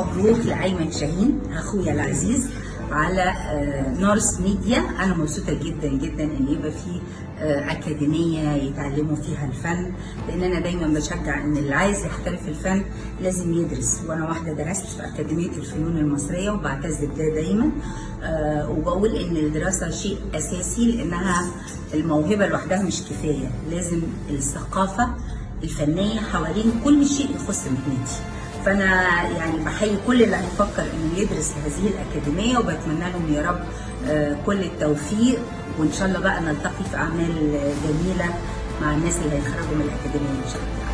مبروك لايمن شاهين اخويا العزيز على آه، نورس ميديا انا مبسوطه جدا جدا ان يبقى في آه، اكاديميه يتعلموا فيها الفن لان انا دايما بشجع ان اللي عايز يحترف الفن لازم يدرس وانا واحده درست في اكاديميه الفنون المصريه وبعتز بده دايما آه، وبقول ان الدراسه شيء اساسي لانها الموهبه لوحدها مش كفايه لازم الثقافه الفنيه حوالين كل شيء يخص مهنتي فانا يعني بحيي كل اللي هيفكر انه يدرس في هذه الاكاديميه وبتمنى لهم يا رب آه، كل التوفيق وان شاء الله بقى نلتقي في اعمال آه، جميله مع الناس اللي هيخرجوا من الاكاديميه ان شاء الله